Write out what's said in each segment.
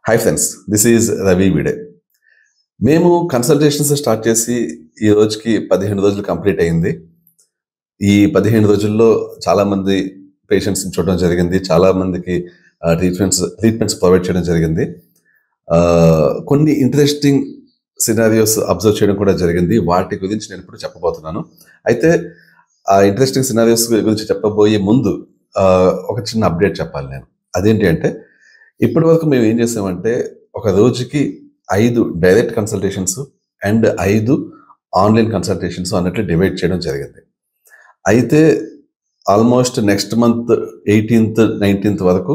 hi friends this is Ravi విడే మేము consultations start చేసి ఈ రోజుకి పదిహేను రోజులు కంప్లీట్ అయింది ఈ పదిహేను రోజుల్లో చాలా మంది పేషెంట్స్ చూడడం జరిగింది చాలా మందికి ట్రీట్మెంట్స్ ట్రీట్మెంట్స్ ప్రొవైడ్ చేయడం జరిగింది ఆ, కొన్ని ఇంట్రెస్టింగ్ సినారియోస్ అబ్జర్వ్ చేయడం కూడా జరిగింది వాటి గురించి నేను ఇప్పుడు చెప్పబోతున్నాను అయితే ఆ ఇంట్రెస్టింగ్ సినారియోస్ గురించి చెప్పబోయే ముందు ఆ, ఒక చిన్న అప్డేట్ చెప్పాలి నేను అదేంటి అంటే ఇప్పటి వరకు మేము ఏం చేసామంటే ఒక రోజుకి ఐదు డైరెక్ట్ కన్సల్టేషన్స్ అండ్ ఐదు ఆన్లైన్ కన్సల్టేషన్స్ అన్నట్లు డివైడ్ చేయడం జరిగింది అయితే almost next month eighteenth nineteenth వరకు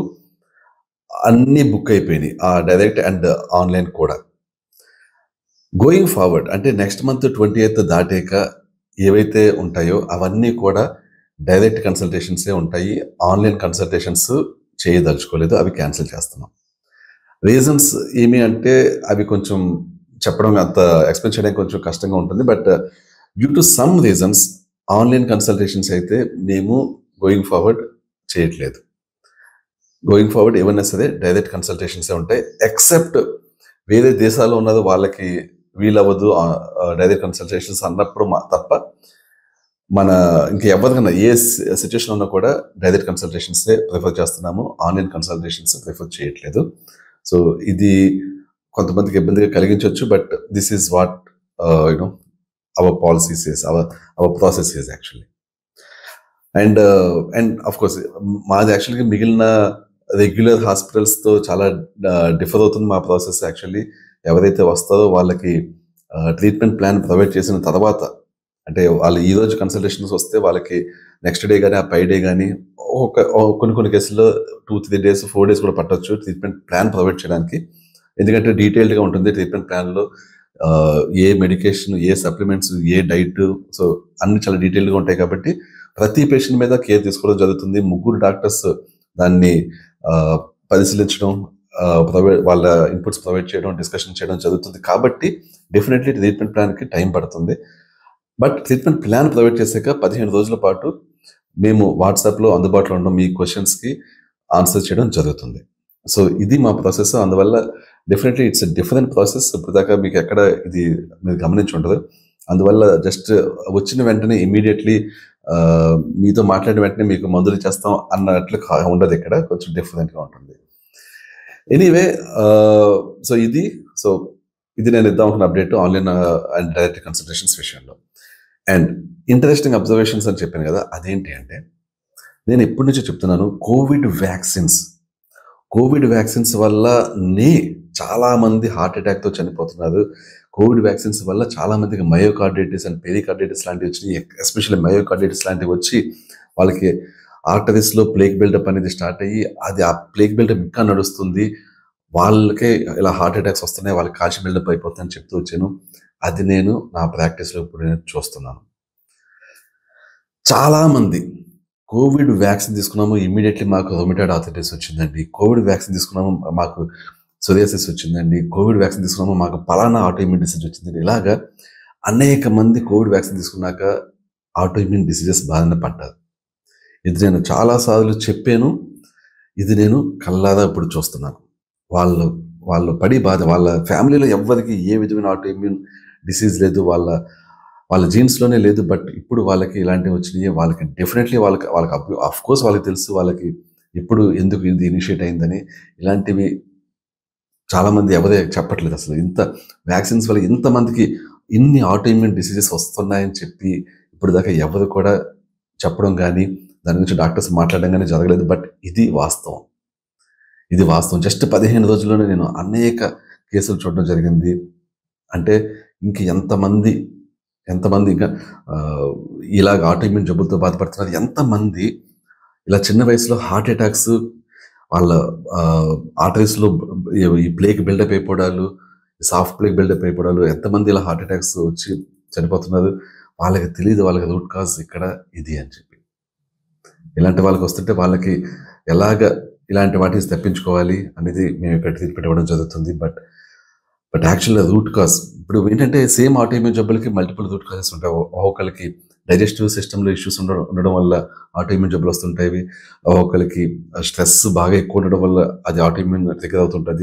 అన్ని బుక్ అయిపోయినాయి ఆ డైరెక్ట్ అండ్ ఆన్లైన్ కూడా గోయింగ్ ఫార్వర్డ్ అంటే నెక్స్ట్ మంత్ ట్వంటీ ఎయిత్ దాటాక ఏవైతే ఉంటాయో అవన్నీ కూడా డైరెక్ట్ కన్సల్టేషన్సే ఉంటాయి ఆన్లైన్ కన్సల్టేషన్స్ చేయదలుచుకోలేదు అవి క్యాన్సిల్ చేస్తున్నాం రీజన్స్ ఏమి అంటే అవి కొంచెం చెప్పడం అంత ఎక్స్ప్లెయిన్ చేయడానికి కొంచెం కష్టంగా ఉంటుంది but due to some reasons online consultations అయితే మేము గోయింగ్ ఫార్వర్డ్ చేయట్లేదు గోయింగ్ ఫార్వర్డ్ ఏమన్నా సరే డైరెక్ట్ కన్సల్టేషన్సే ఉంటాయి ఎక్సెప్ట్ వేరే దేశాల్లో ఉన్నది వాళ్ళకి వీలవ్వదు డైరెక్ట్ కన్సల్టేషన్స్ అన్నప్పుడు మా- తప్ప మన ఇంకా ఎవరికన్నా ఏ సిచ్యువేషన్ ఉన్నా కూడా డైరెక్ట్ కన్సల్టేషన్సే ప్రిఫర్ చేస్తున్నాము ఆన్లైన్ కన్సల్టేషన్స్ ప్రిఫర్ చేయట్లేదు సో ఇది కొంతమందికి ఇబ్బందిగా కలిగించవచ్చు but this is what you know our policies is our our process is actually and and of course మాది యాక్చువల్గా మిగిలిన రెగ్యులర్ హాస్పిటల్స్తో చాలా డిఫర్ అవుతుంది మా ప్రాసెస్ యాక్చువల్లీ ఎవరైతే వస్తారో వాళ్ళకి ట్రీట్మెంట్ ప్లాన్ ప్రొవైడ్ చేసిన తర్వాత అంటే వాళ్ళు ఈ రోజు కన్సల్టేషన్స్ వస్తే వాళ్ళకి నెక్స్ట్ డే కానీ ఆ పై డే కానీ ఒక ఒక- కొన్ని కొన్ని కేసుల్లో two three days four days కూడా పట్టొచ్చు ట్రీట్మెంట్ ప్లాన్ ప్రొవైడ్ చేయడానికి ఎందుకంటే డీటెయిల్డ్గా ఉంటుంది ట్రీట్మెంట్ ప్లాన్లో ఏ మెడికేషన్ ఏ సప్లిమెంట్స్ ఏ డైట్ సో అన్ని చాలా డీటెయిల్గా ఉంటాయి కాబట్టి ప్రతి పేషెంట్ మీద కేర్ తీసుకోవడం జరుగుతుంది ముగ్గురు డాక్టర్స్ దాన్ని ఆ, పరిశీలించడం ప్రొవైడ్ వాళ్ళ ఇన్పుట్స్ ప్రొవైడ్ చేయడం డిస్కషన్ చేయడం జరుగుతుంది కాబట్టి డెఫినెట్లీ ట్రీట్మెంట్ ప్లాన్కి టైం పడుతుంది బట్ ట్రీట్మెంట్ ప్లాన్ ప్రొవైడ్ చేశాక పదిహేను రోజుల పాటు మేము వాట్సాప్లో అందుబాటులో ఉన్న మీ క్వశ్చన్స్కి ఆన్సర్ చేయడం జరుగుతుంది సో ఇది మా ప్రాసెస్ అందువల్ల డెఫినెట్లీ ఇట్స్ డిఫరెంట్ ప్రాసెస్ ఇప్పుడు దాకా మీకు ఎక్కడ ఇది మీరు గమనించి ఉండదు అందువల్ల జస్ట్ వచ్చిన వెంటనే ఇమీడియట్లీ మీతో మాట్లాడిన వెంటనే మీకు మందులు చేస్తాం అన్నట్లు కా- ఉండదు ఇక్కడ కొంచెం డిఫరెంట్గా ఉంటుంది ఎనీవే సో ఇది సో ఇది నేను ఇద్దాం అనుకున్న update online and direct consultations విషయంలో అండ్ ఇంట్రెస్టింగ్ అబ్జర్వేషన్స్ అని చెప్పాను కదా అదేంటి అంటే నేను ఎప్పటి నుంచో చెప్తున్నాను కోవిడ్ వ్యాక్సిన్స్ కోవిడ్ వ్యాక్సిన్స్ వల్ల నే చాలా మంది హార్ట్ అటాక్తో చనిపోతున్నారు కోవిడ్ వ్యాక్సిన్స్ వల్ల చాలా మందికి మయోకార్డైటిస్ అండ్ పెరికార్డైటిస్ లాంటివి వచ్చినాయి ఎస్పెషల్లీ మయోకార్డైటిస్ లాంటివి వచ్చి వాళ్ళకి ఆర్టరీస్లో ప్లేక్ బిల్డప్ అనేది స్టార్ట్ అయ్యి అది ఆ ప్లేక్ బిల్డప్ ఇంకా నడుస్తుంది వాళ్ళకే ఇలా హార్ట్ అటాక్స్ వస్తున్నాయి వాళ్ళకి కాల్షియం బిల్డప్ అయిపోతుందని చెప్తూ వచ్చాను అది నేను నా ప్రాక్టీస్లో ఇప్పుడు నేను చూస్తున్నాను చాలా మంది కోవిడ్ వ్యాక్సిన్ తీసుకున్నాము ఇమీడియట్లీ మాకు రొమిటాయిడ్ ఆర్థరైటిస్ వచ్చిందండి కోవిడ్ వ్యాక్సిన్ తీసుకున్నాము మాకు సొరియాసిస్ వచ్చిందండి కోవిడ్ వ్యాక్సిన్ తీసుకున్నాము మాకు పలానా ఆటోఇమ్యూన్ డిసీజ్ వచ్చిందండి ఇలాగా అనేక మంది కోవిడ్ వ్యాక్సిన్ తీసుకున్నాక ఆటోఇమ్యూన్ డిసీజెస్ బారిన పడ్డారు ఇది నేను చాలాసార్లు చెప్పాను ఇది నేను కల్లారా ఇప్పుడు చూస్తున్నాను వాళ్ళు వాళ్ళు పడి బాధ వాళ్ళ ఫ్యామిలీలో ఎవ్వరికి ఏ విధమైన ఆటోఇమ్యూన్ డిసీజ్ లేదు వాళ్ళ వాళ్ళ జీన్స్లోనే లేదు బట్ ఇప్పుడు వాళ్ళకి ఇలాంటివి వచ్చినాయి వాళ్ళకి డెఫినెట్లీ వాళ్ళకి వాళ్ళకి ఆఫ్ కోర్స్ వాళ్ళకి తెలుసు వాళ్ళకి ఇప్పుడు ఎందుకు ఇది ఇనిషియేట్ అయిందని ఇలాంటివి చాలా మంది ఎవరే చెప్పట్లేదు అసలు ఇంత వ్యాక్సిన్స్ వల్ల ఇంతమందికి ఇన్ని ఆటోఇమ్యూన్ డిసీజెస్ వస్తున్నాయని చెప్పి ఇప్పుడు దాకా ఎవరు కూడా చెప్పడం కానీ దాని గురించి డాక్టర్స్ మాట్లాడడం కానీ జరగలేదు బట్ ఇది వాస్తవం ఇది వాస్తవం జస్ట్ పదిహేను రోజుల్లోనే నేను అనేక కేసులు చూడడం జరిగింది అంటే ఇంక ఎంతమంది ఎంతమంది ఇంకా ఆ, ఇలాగ ఆటోఇమ్యూన్ జబ్బులతో బాధపడుతున్నారు ఎంతమంది ఇలా చిన్న వయసులో హార్ట్ అటాక్స్ వాళ్ళ ఆర్టరీస్లో ఈ ప్లేక్ బిల్డప్ అయిపోవడాలు సాఫ్ట్ ప్లేక్ బిల్డప్ అయిపోవడాలు ఎంతమంది ఇలా హార్ట్ అటాక్స్ వచ్చి చనిపోతున్నారు వాళ్ళకి తెలియదు వాళ్ళకి రూట్ కాజ్ ఇక్కడ ఇది అని చెప్పి ఇలాంటి వాళ్ళకి వస్తుంటే వాళ్ళకి ఎలాగ ఇలాంటి వాటిని తప్పించుకోవాలి అనేది మేము ఇక్కడ ట్రీట్మెంట్ ఇవ్వడం జరుగుతుంది బట్ బట్ యాక్చువల్గా రూట్ కాజ్ ఇప్పుడు ఏంటంటే సేమ్ ఆటోఇమ్యూన్ జబ్బులకి మల్టిపుల్ రూట్ కాజెస్ ఉంటాయి ఒ- ఒక్కొక్కరికి డైజెస్టివ్ సిస్టంలో ఇష్యూస్ ఉండడం ఉండడం వల్ల ఆటోఇమ్యూన్ జబ్బులు వస్తుంటాయి ఒక్కొక్కరికి స్ట్రెస్ బాగా ఎక్కువ ఉండడం వల్ల అది ఆటోఇమ్యూన్ ట్రిగర్ అవుతుంటుంది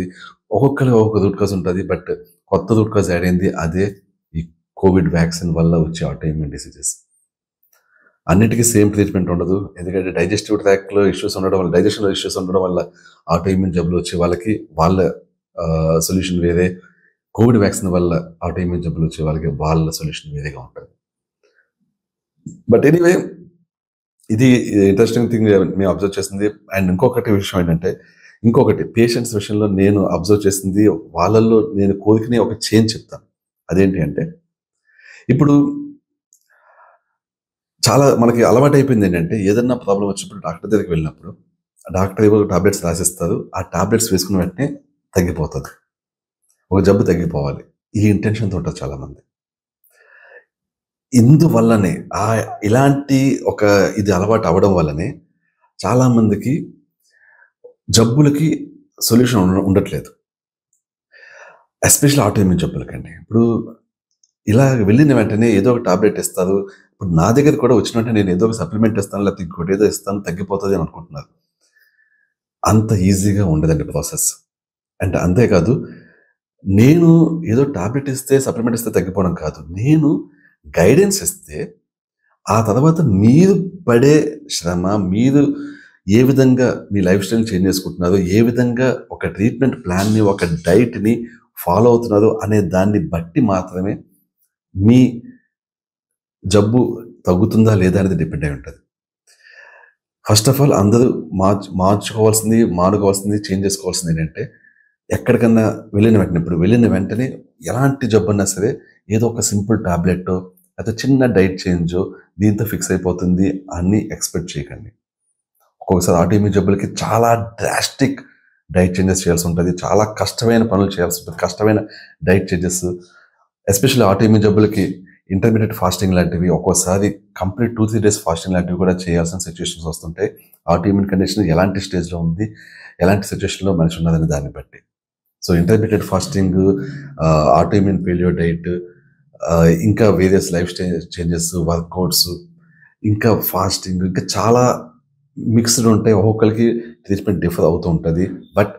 ఒక్కొక్కరికి ఒక్కొక్క రూట్ కాజ్ ఉంటుంది బట్ కొత్త రూట్ కాజ్ యాడ్ అయింది అదే ఈ కోవిడ్ వ్యాక్సిన్ వల్ల వచ్చే ఆటోఇమ్యూన్ డిసీజెస్ అన్నిటికీ సేమ్ ట్రీట్మెంట్ ఉండదు ఎందుకంటే డైజెస్టివ్ ట్రాక్లో ఇష్యూస్ ఉండడం వల్ల డైజెషన్లో ఇష్యూస్ ఉండడం వల్ల ఆటోఇమ్యూన్ జబ్బులు వచ్చే వాళ్ళకి వాళ్ళ సొల్యూషన్ వేరే కోవిడ్ వ్యాక్సిన్ వల్ల ఆటోఇమ్యూన్ జబ్బులు వచ్చే వాళ్ళకి వాళ్ళ సొల్యూషన్ వేరేగా ఉంటుంది బట్ ఎనీవే ఇది ఇంట్రెస్టింగ్ థింగ్ మేము అబ్జర్వ్ చేసింది అండ్ ఇంకొకటి విషయం ఏంటంటే ఇంకొకటి పేషెంట్స్ విషయంలో నేను అబ్జర్వ్ చేసింది వాళ్ళల్లో నేను కోరికనే ఒక చేంజ్ చెప్తాను అదేంటి అంటే ఇప్పుడు చాలా మనకి అలవాటు అయిపోయింది ఏంటంటే ఏదన్నా ప్రాబ్లం వచ్చినప్పుడు డాక్టర్ దగ్గరికి వెళ్ళినప్పుడు ఆ డాక్టర్ ఏవో టాబ్లెట్స్ రాసిస్తారు ఆ టాబ్లెట్స్ వేసుకున్న వెంటనే తగ్గిపోతుంది ఒక జబ్బు తగ్గిపోవాలి ఈ ఇంటెన్షన్తో ఉంటారు చాలా మంది ఇందువల్లనే ఆ ఇలాంటి ఒక ఇది అలవాటు అవ్వడం వల్లనే చాలా మందికి జబ్బులకి సొల్యూషన్ ఉండ- ఉండట్లేదు ఎస్పెషల్ ఆటోఇమ్యూన్ జబ్బులకండి ఇప్పుడు ఇలా వెళ్ళిన వెంటనే ఏదో ఒక టాబ్లెట్ ఇస్తారు ఇప్పుడు నా దగ్గర కూడా వచ్చిన వెంటనే నేను ఏదో ఒక సప్లిమెంట్ ఇస్తాను లేకపోతే ఇంకోటి ఏదో ఇస్తాను తగ్గిపోతుంది అని అనుకుంటున్నారు అంత ఈజీగా ఉండదండి ప్రాసెస్ అండ్ అంతేకాదు నేను ఏదో టాబ్లెట్ ఇస్తే సప్లిమెంట్ ఇస్తే తగ్గిపోవడం కాదు నేను గైడెన్స్ ఇస్తే ఆ తర్వాత మీరు పడే శ్రమ మీరు ఏ విధంగా మీ లైఫ్ స్టైల్ చేంజ్ చేసుకుంటున్నారు ఏ విధంగా ఒక ట్రీట్మెంట్ ప్లాన్ని ఒక డైట్ని ఫాలో అవుతున్నారు అనే దాన్ని బట్టి మాత్రమే మీ జబ్బు తగ్గుతుందా లేదా అనేది డిపెండ్ అయి ఉంటుంది ఫస్ట్ ఆఫ్ ఆల్ అందరూ మార్చు మార్చుకోవాల్సింది మానుకోవాల్సింది చేంజ్ చేసుకోవాల్సింది ఏంటంటే ఎక్కడికన్నా వెళ్ళిన వెంటనే ఇప్పుడు వెళ్ళిన వెంటనే ఎలాంటి జబ్బు అన్నా సరే ఏదో ఒక సింపుల్ టాబ్లెట్ లేదా చిన్న డైట్ చేంజ్ దీంతో ఫిక్స్ అయిపోతుంది అని ఎక్స్పెక్ట్ చేయకండి ఒక్కొక్కసారి ఆటోఇమ్యూన్ జబ్బులకి చాలా డ్రాస్టిక్ డైట్ చేంజెస్ చేయాల్సి ఉంటుంది చాలా కష్టమైన పనులు చేయాల్సి ఉంటుంది కష్టమైన డైట్ చేంజెస్ ఎస్పెషల్లీ ఆటోఇమ్యూన్ జబ్బులకి ఇంటర్మీడియట్ ఫాస్టింగ్ లాంటివి ఒక్కోసారి complete two three days fasting లాంటివి కూడా చేయాల్సిన సిచ్యువేషన్స్ వస్తుంటాయి ఆటోఇమ్యూన్ కండిషన్ ఎలాంటి స్టేజ్లో ఉంది ఎలాంటి సిచ్యువేషన్లో మనిషి ఉన్నదని దాన్ని బట్టి so intermediate fasting autoimmune paleo diet ఇంకా various lifestyle changes workouts ఇంకా ఫాస్టింగ్ ఇంకా చాలా మిక్స్డ్ ఉంటాయి ఒక్కొక్కరికి ట్రీట్మెంట్ డిఫర్ అవుతూ ఉంటుంది బట్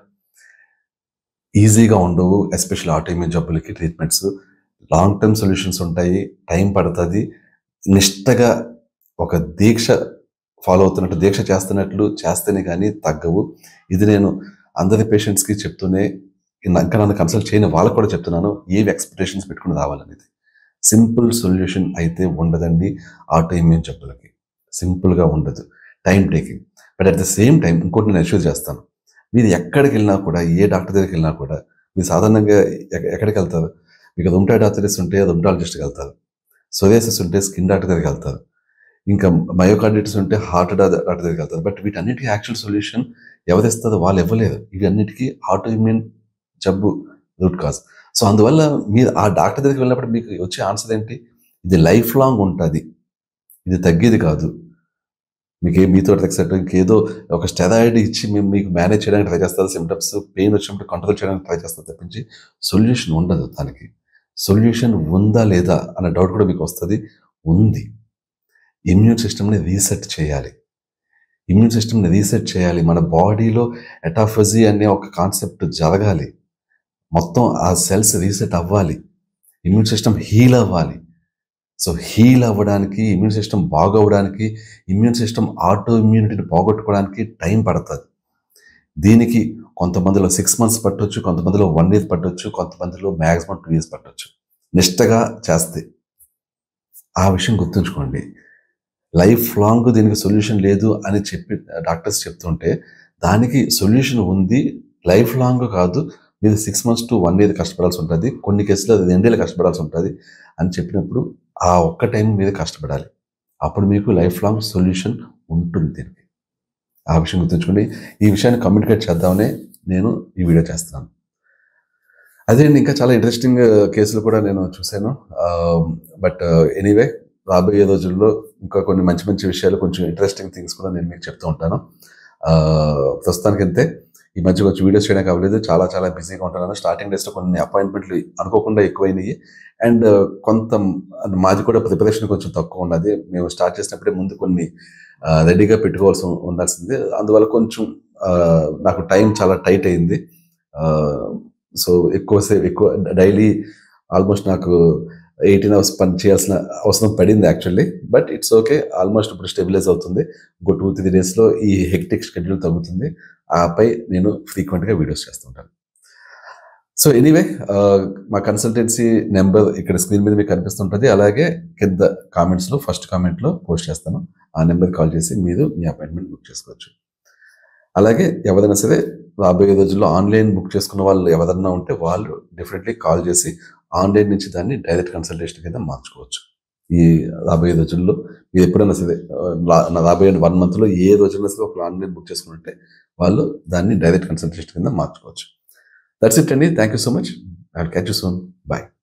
ఈజీగా ఉండవు ఎస్పెషల్ ఆటోఇమ్యూన్ జబ్బులకి ట్రీట్మెంట్స్ లాంగ్ టర్మ్ సొల్యూషన్స్ ఉంటాయి టైం పడుతుంది నిష్టగా ఒక దీక్ష ఫాలో అవుతున్నట్టు దీక్ష చేస్తున్నట్లు చేస్తేనే కానీ తగ్గవు ఇది నేను అందరి పేషెంట్స్కి చెప్తూనే ఇంకా నన్ను కన్సల్ట్ చేయని వాళ్ళకు కూడా చెప్తున్నాను ఏవి ఎక్స్పెక్టేషన్స్ పెట్టుకుని రావాలనేది సింపుల్ సొల్యూషన్ అయితే ఉండదండి ఆటో ఇమ్యూన్ జబ్బులకి సింపుల్గా ఉండదు time taking but at the same time ఇంకోటి నేను అష్యూర్ చేస్తాను మీరు ఎక్కడికి వెళ్ళినా కూడా ఏ డాక్టర్ దగ్గరికి వెళ్ళినా కూడా మీరు సాధారణంగా ఎక్క- ఎక్కడికి వెళ్తారు మీకు రుమ్టాయిడ్ ఆర్థరైటిస్ ఉంటే రుమ్టాలజిస్ట్కి వెళ్తారు సోరియాసిస్ ఉంటే స్కిన్ డాక్టర్ దగ్గరికి వెళ్తారు ఇంకా మయోకార్డిటిస్ ఉంటే హార్ట్ డాక్టర్ దగ్గరికి వెళ్తారు బట్ వీటన్నిటికీ యాక్చువల్ సొల్యూషన్ ఎవరు ఇస్తారో వాళ్ళు ఇవ్వలేరు ఇవి అన్నిటికీ ఆటో ఇమ్యూన్ జబ్బు రూట్ కాజ్ సో అందువల్ల మీరు ఆ డాక్టర్ దగ్గరికి వెళ్ళినప్పుడు మీకు వచ్చే ఆన్సర్ ఏంటి ఇది లైఫ్ లాంగ్ ఉంటుంది ఇది తగ్గేది కాదు మీకు ఏ మీతో ఎక్సెప్ట్ ఇంకేదో ఒక స్టెరాయిడ్ ఇచ్చి మేము మీకు మేనేజ్ చేయడానికి ట్రై చేస్తారు సిమ్టమ్స్ పెయిన్ వచ్చినప్పుడు కంట్రోల్ చేయడానికి ట్రై చేస్తారు తప్పించి సొల్యూషన్ ఉండదు దానికి సొల్యూషన్ ఉందా లేదా అనే డౌట్ కూడా మీకు వస్తుంది ఉంది ఇమ్యూన్ సిస్టమ్ని రీసెట్ చేయాలి ఇమ్యూన్ సిస్టమ్ని రీసెట్ చేయాలి మన బాడీలో ఎటాఫజీ అనే ఒక కాన్సెప్ట్ జరగాలి మొత్తం ఆ సెల్స్ రీసెట్ అవ్వాలి ఇమ్యూన్ సిస్టమ్ హీల్ అవ్వాలి సో హీల్ అవ్వడానికి ఇమ్యూన్ సిస్టమ్ బాగవడానికి ఇమ్యూన్ సిస్టమ్ ఆటో ఇమ్యూనిటీని పోగొట్టుకోవడానికి టైం పడుతుంది దీనికి కొంతమందిలో సిక్స్ మంత్స్ పట్టొచ్చు కొంతమందిలో వన్ ఇయర్ పట్టొచ్చు కొంతమందిలో మ్యాక్సిమం టూ ఇయర్స్ పట్టొచ్చు నిష్టగా చేస్తే ఆ విషయం గుర్తుంచుకోండి లైఫ్ లాంగ్ దీనికి సొల్యూషన్ లేదు అని చెప్పి డాక్టర్స్ చెప్తుంటే దానికి సొల్యూషన్ ఉంది లైఫ్ లాంగ్ కాదు మీరు six months to one year కష్టపడాల్సి ఉంటుంది కొన్ని కేసులు అది రెండేళ్ళు కష్టపడాల్సి ఉంటుంది అని చెప్పినప్పుడు ఆ ఒక్క టైం మీద కష్టపడాలి అప్పుడు మీకు లైఫ్ లాంగ్ సొల్యూషన్ ఉంటుంది దీనికి ఆ విషయం గుర్తుంచుకోండి ఈ విషయాన్ని కమ్యూనికేట్ చేద్దామనే నేను ఈ వీడియో చేస్తున్నాను అదే ఇంకా చాలా ఇంట్రెస్టింగ్ కేసులు కూడా నేను చూశాను బట్ ఎనీవే రాబోయే రోజుల్లో ఇంకా కొన్ని మంచి మంచి విషయాలు కొంచెం ఇంట్రెస్టింగ్ థింగ్స్ కూడా నేను మీకు చెప్తూ ఉంటాను ఆ, ప్రస్తుతానికి అంతే ఈ మధ్య కొంచెం వీడియోస్ చేయడానికి అవ్వలేదు చాలా చాలా బిజీగా ఉంటున్నాను స్టార్టింగ్ డేస్లో కొన్ని అపాయింట్మెంట్లు అనుకోకుండా ఎక్కువైనాయి అండ్ కొంత మాది కూడా ప్రిపరేషన్ కొంచెం తక్కువ ఉన్నది మేము స్టార్ట్ చేసినప్పుడే ముందు కొన్ని రెడీగా పెట్టుకోవాల్సి ఉ- ఉండాల్సింది అందువల్ల కొంచెం ఆ, నాకు టైం చాలా టైట్ అయింది సో ఎక్కువసేపు ఎక్కువ డైలీ ఆల్మోస్ట్ నాకు ఎయిటీన్ అవర్స్ పని చేయాల్సిన అవసరం పడింది actually but it's okay almost ఇప్పుడు స్టెబిలైజ్ అవుతుంది ఇంకో టూ త్రీ డేస్లో ఈ హెక్టిక్ షెడ్యూల్ తగ్గుతుంది ఆపై నేను ఫ్రీక్వెంట్గా వీడియోస్ చేస్తుంటాను సో ఎనీవే మా కన్సల్టెన్సీ నెంబర్ ఇక్కడ స్క్రీన్ మీద మీకు కనిపిస్తుంటుంది అలాగే కింద కామెంట్స్లో ఫస్ట్ కామెంట్లో పోస్ట్ చేస్తాను ఆ నెంబర్ కాల్ చేసి మీరు మీ అపాయింట్మెంట్ బుక్ చేసుకోవచ్చు అలాగే ఎవరైనా సరే రాబోయే రోజుల్లో ఆన్లైన్ బుక్ చేసుకున్న వాళ్ళు ఎవరన్నా ఉంటే వాళ్ళు డెఫినెట్లీ కాల్ చేసి ఆన్లైన్ నుంచి దాన్ని డైరెక్ట్ కన్సల్టేషన్ కింద మార్చుకోవచ్చు ఈ రాబోయే రోజుల్లో మీరు ఎప్పుడైనా సరే ఆ, రా- రాబోయే వన్ మంత్లో ఏ రోజుల్లో సరే ఒక ఆన్లైన్ బుక్ చేసుకుంటే వాళ్ళు దాన్ని డైరెక్ట్ కన్సల్టేషన్ కింద మార్చుకోవచ్చు దట్స్ ఇట్ అండి thank you so much I catch you soon bye